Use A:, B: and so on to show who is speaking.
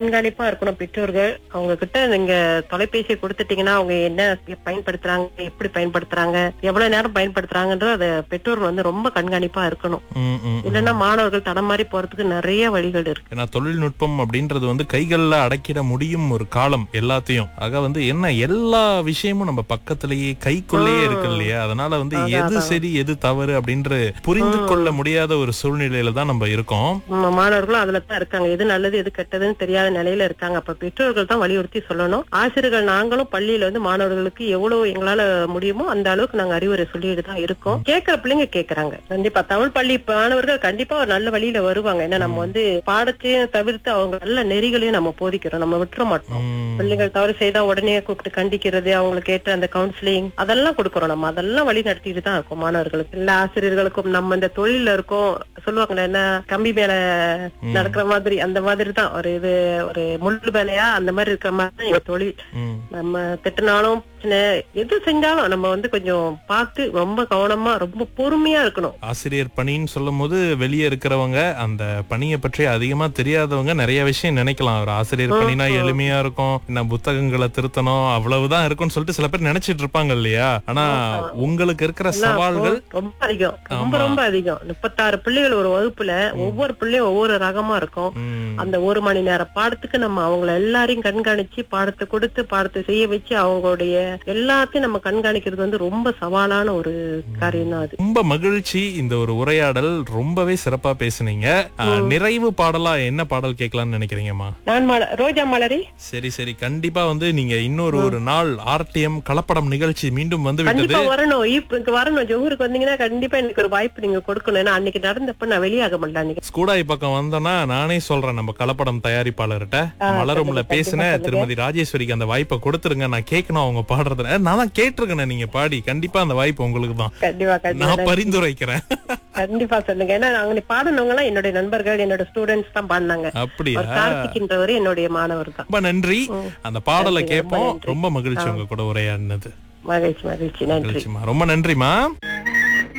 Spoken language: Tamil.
A: கண்காணிப்பா இருக்கணும் பெற்றோர்கள் அவங்க கிட்ட நீங்க தொலைபேசியை கொடுத்துட்டீங்கன்னா அவங்க என்ன பயன்படுத்துறாங்க எப்படி பயன்படுத்துறாங்க எவ்வளவு நேரம் பயன்படுத்துறாங்கன்ற அத பெற்றோர் வந்து ரொம்ப கண்காணிப்பா இருக்கணும்
B: ம், ம்.
A: இல்லைன்னா மாணவர்கள் தடமாறி போறதுக்கு நிறைய வழிகள் இருக்கு
B: ஏன்னா தொழில்நுட்பம் அப்படின்றது வந்து கைகள்ல அடக்கிட முடியும் ஒரு காலம் எல்லாத்தையும் ஆக வந்து என்ன எல்லா விஷயமும் நம்ம பக்கத்திலேயே கைக்குள்ளேயே இருக்கு இல்லையா அதனால வந்து
A: அதான்,
B: எது
A: அதான்.
B: சரி எது தவறு அப்படின்ற புரிந்து கொள்ள முடியாத ஒரு சூழ்நிலையில தான் நம்ம இருக்கோம்
A: நம்ம மாணவர்களும் அதுல தான் இருக்காங்க எது நல்லது எது கெட்டதுன்னு தெரியாத நிலையில இருக்காங்க அப்ப பெற்றோர்கள் தான் வலியுறுத்தி சொல்லணும் ஆசிரியர்கள் நாங்களும் பள்ளியில வந்து மாணவர்களுக்கு எவ்வளவு எங்களால முடியுமோ அந்த அளவுக்கு நாங்க அறிவுரை சொல்லிட்டு தான் இருக்கோம் கேட்கிற பிள்ளைங்க கேக்குறாங்க கண்டிப்பா தமிழ் பள்ளி மாணவர்கள் கண்டிப்பா ஒரு நல்ல வழியில வருவாங்க ஏன்னா நம்ம வந்து பாடத்தையும் தவிர்த்து அவங்க நல்ல நெறிகளையும் நம்ம போதிக்கிறோம் நம்ம விட்டுற மாட்டோம்
B: ம்,
A: பிள்ளைகள் தவறு செய்தா உடனே கூப்பிட்டு கண்டிக்கிறது அவங்களுக்கு ஏற்ற அந்த கவுன்சிலிங் அதெல்லாம் கொடுக்கறோம் நம்ம அதெல்லாம் வழி நடத்திட்டு தான் இருக்கோம் மாணவர்களுக்கு எல்லா ஆசிரியர்களுக்கும் நம்ம இந்த தொழில இருக்கோம் சொல்லுவாங்களே என்ன கம்பி மேல நடக்கிற மாதிரி அந்த மாதிரி தான் ஒரு இது ஒரு முள்ளு வேலையா அந்த மாதிரி இருக்கிற மாதிரி தான் எங்க தொழில்
B: ம்.
A: நம்ம திட்டினாலும் பிரச்சனை, எது செஞ்சாலும் நம்ம வந்து கொஞ்சம் பார்த்து ரொம்ப கவனமா ரொம்ப பொறுமையா இருக்கணும்
B: ஆசிரியர் பணின்னு சொல்லும் போது வெளியே இருக்கிறவங்க அந்த பணியை பற்றி அதிகமா தெரியாதவங்க நிறைய விஷயம் நினைக்கலாம் ஒரு ஆசிரியர் பணினா எளிமையா இருக்கும் என்ன புத்தகங்களை திருத்தணும் அவ்வளவுதான் இருக்கும்னு சொல்லிட்டு சில பேர் நினைச்சிட்டு இருப்பாங்க இல்லையா ஆனா உங்களுக்கு இருக்கிற
A: எல்லாம்
B: சவால்கள்
A: ரொம்ப அதிகம் ரொம்ப
B: ஆமா.
A: ரொம்ப அதிகம் முப்பத்தாறு பிள்ளைகள் ஒரு வகுப்புல ஒவ்வொரு பிள்ளையும் ஒவ்வொரு ரகமா இருக்கும்
B: ம்,
A: அந்த ஒரு மணி நேர பாடத்துக்கு நம்ம அவங்கள எல்லாரையும் கண்காணிச்சு பாடத்தை கொடுத்து பாடத்தை செய்ய வச்சு அவங்களுடைய எல்லாத்தையும் நம்ம கண்காணிக்கிறது வந்து ரொம்ப சவாலான ஒரு காரியம் தான் அது
B: ரொம்ப மகிழ்ச்சி இந்த ஒரு உரையாடல் ரொம்பவே சிறப்பா பேசுனீங்க அஹ், நிறைவு பாடலா என்ன பாடல் கேட்கலாம்னு நினைக்கிறீங்கம்மா
A: நான் மல- ரோஜா மலரி
B: சரி சரி கண்டிப்பா வந்து நீங்க இன்னொரு ஒரு நாள் ஆர்டிஎம் கலப்படம் நிகழ்ச்சி மீண்டும் வந்து விட்டது
A: கண்டிப்பா வரணும் இப்ப இங்க வரணும் ஜோஹூருக்கு வந்தீங்கன்னா கண்டிப்பா எனக்கு ஒரு வாய்ப்பு நீங்க கொடுக்கணும் ஏன்னா அன்னைக்கு நடந்தப்ப நான் வெளியாக மாட்டேன் அன்னைக்கு
B: ஸ்கூடாய் பக்கம் வந்தோன்னா நானே சொல்றேன் நம்ம கலப்படம் தயாரிப்பாளர்கிட்ட
A: ஆ,
B: மலரும்ல
A: கண்டிப்பா,
B: பேசின
A: கண்டிப்பா
B: திருமதி ராஜேஸ்வரிக்கு அந்த வாய்ப்பை கொடுத்துருங்க நான் கேட்கணும் அவங்க பாடுறதுல நான் தான் கேட்டிருக்கேன் நீங்க பாடி கண்டிப்பா அந்த வாய்ப்பு உங்களுக்கு தான்
A: கண்டிப்பா கண்டிப்பா
B: நான் பரிந்துரைக்கிறேன்
A: கண்டிப்பா சொல்லுங்க ஏன்னா அங்க பாடினவங்க எல்லாம் என்னுடைய நண்பர்கள் என்னோட ஸ்டூடெண்ட்ஸ் தான் பாடினாங்க
B: அப்படியா
A: ஒரு கார்த்திக்ன்றவர் என்னுடைய மாணவர் தான்
B: ரொம்ப நன்றி அந்த பாடலை
A: நன்றி, ரொம்ப
B: கேட்போம்
A: நன்றி.
B: ரொம்ப மகிழ்ச்சி உங்க கூட உரையாடினது
A: மகிழ்ச்சி மகிழ்ச்சி நன்றி
B: மகிழ்ச்சிமா ரொம்ப நன்றிமா